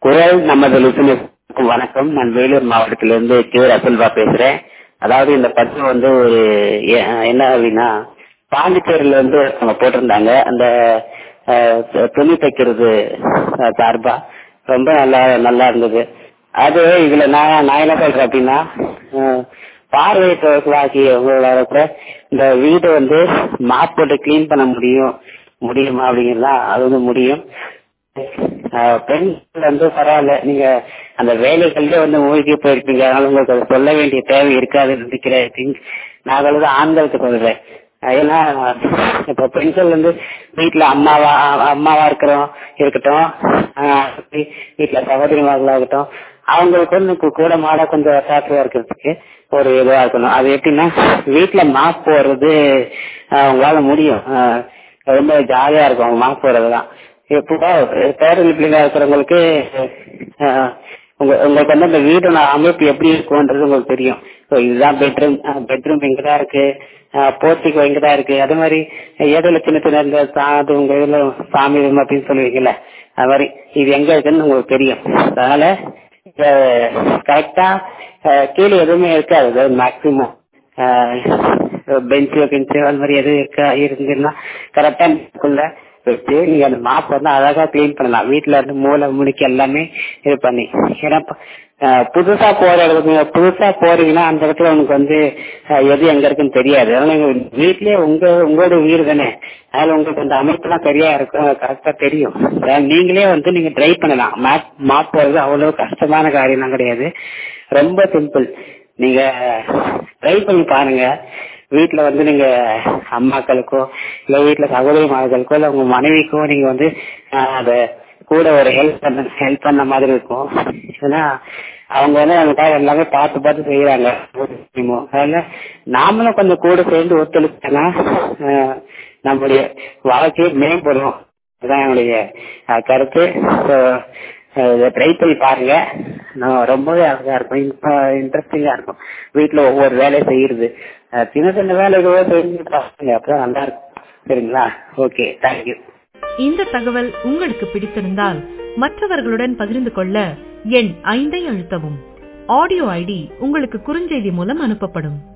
குரல் நமது லிசனருக்கும் வணக்கம் நான் வேலூர் மாவட்டத்திலிருந்து கே ரசல்வா பேசுறேன் அதாவது இந்த பதிவு வந்து ஒரு எ- என்ன அப்படின்னா பாண்டிச்சேரியில வந்து அவங்க போட்டிருந்தாங்க அந்த அஹ், து- துணி தைக்கிறது அஹ், சார்பா ரொம்ப நல்லா நல்லா இருந்தது அது இதுல நான் நான் என்ன சொல்றேன் அப்படின்னா அஹ், பார்வையற்றவர்களாகிய கூட இந்த வீட்டை வந்து மாப் போட்டு கிளீன் பண்ண முடியும் முடியுமா அப்படிங்கிறதா அது வந்து முடியும் ஆஹ் பெண்கள் வந்து பரவாயில்ல நீங்க அந்த வேலைகள்ல வந்து மூழ்கி போயிருப்பீங்க அதனால உங்களுக்கு அதை சொல்ல வேண்டிய தேவை இருக்காதுன்னு நினைக்கிறேன் திங்க் நான் சொல்றது ஆண்களுக்கு சொல்றேன் ஆஹ் ஏன்னா இப்ப பெண்கள் வந்து வீட்டுல அம்மாவா அம்மாவா இருக்கிறோம் இருக்கட்டும் ஆஹ் வீட்டுல சகோதரிமார்களாகட்டும் அவங்களுக்கு வந்து கு- கூட மாட கொஞ்சம் அட்ராக்டிவா இருக்கிறதுக்கு ஒரு இதுவா இருக்கணும் அது எப்படின்னா வீட்டுல மாப் போடுறது ஆஹ் உங்களால முடியும் ஆஹ் ரொம்ப ஜாலியா இருக்கும் அவங்க மாப் போடுறதுதான் இப்போ பேரல் பிள்ளைங்க இருக்கிறவங்களுக்கு அஹ், உங்க உங்களுக்கு வந்து அந்த வீடோட அமைப்பு எப்படி இருக்கும்ன்றது உங்களுக்கு தெரியும் ஸோ இதுதான் பெட்ரூம் பெட்ரூம் இங்கதான் இருக்கு போர்த்திக்கு இங்கதான் இருக்கு அதே மாதிரி இடையில சின்ன சின்ன இந்த சாது உங்க இதுல சாமி room அப்படின்னு சொல்லுவீங்கல்ல அது மாதிரி இது எங்க இருக்குன்னு உங்களுக்கு தெரியும் அதனால கரெக்டா கீழே எதுவுமே இருக்காது மேக்சிமம் பெஞ்சு பெஞ்சு அது மாதிரி எதுவும் இருக்கா இருந்துன்னா கரெக்டா இருக்குள்ள வச்சு நீங்க அந்த மாப் வந்து அழகா கிளீன் பண்ணலாம் வீட்டுல இருந்து மூளை முடுக்கி எல்லாமே இது பண்ணி ஏன்னா இப்ப, அஹ், புதுசா போற இடத்துக்கு புதுசா போறீங்கன்னா அந்த இடத்துல உனக்கு வந்து அஹ், எது எங்க இருக்குன்னு தெரியாது அதனால நீங்க வீட்லயே உங்க உங்களோட வீடு தானே அதனால உங்களுக்கு அந்த அமைப்புலாம் சரியா இருக்கும் கரெக்டா தெரியும் அதனால நீங்களே வந்து நீங்க ட்ரை பண்ணலாம் மேப் மாப் போறது அவ்வளவு கஷ்டமான காரியம்லாம் கிடையாது ரொம்ப சிம்பிள் நீங்க ட்ரை பண்ணி பாருங்க வீட்ல வந்து நீங்க அம்மாக்களுக்கோ இல்ல வீட்ல சகோதரிமார்களுக்கோ இல்ல உங்க மனைவிக்கோ நீங்க வந்து ஆஹ், அத கூட ஒரு ஹெல்ப் பண்ண ஹெல்ப் பண்ண மாதிரி இருக்கும் ஏன்னா அவங்க வந்து நமக்காக எல்லாமே பார்த்து பார்த்து செய்யறாங்க அதனால நாமளும் கொஞ்சம் கூட சேர்ந்து ஒத்துழைச்சோன்னா ஆஹ், நம்மளுடைய வாழ்க்கையை மேம்படும் அதுதான் என்னுடைய அஹ், கருத்து So, அஹ், இதை ட்ரை பண்ணி பாருங்க நான் ரொம்பவே அழகா இருக்கும் இன்ட்ரெஸ்டிங்கா இருக்கும் வீட்டுல ஒவ்வொரு வேலையை செய்யறது அஹ், சின்ன சின்ன வேலைகளோ செஞ்சு பாருங்க அப்பதான் நல்லா இருக்கும் சரிங்களா ஓகே தேங்க்யூ இந்த தகவல் உங்களுக்கு பிடித்திருந்தால் மற்றவர்களுடன் பகிர்ந்து கொள்ள எண் ஐந்தை அழுத்தவும் ஆடியோ ஐடி உங்களுக்கு குறுஞ்செய்தி மூலம் அனுப்பப்படும்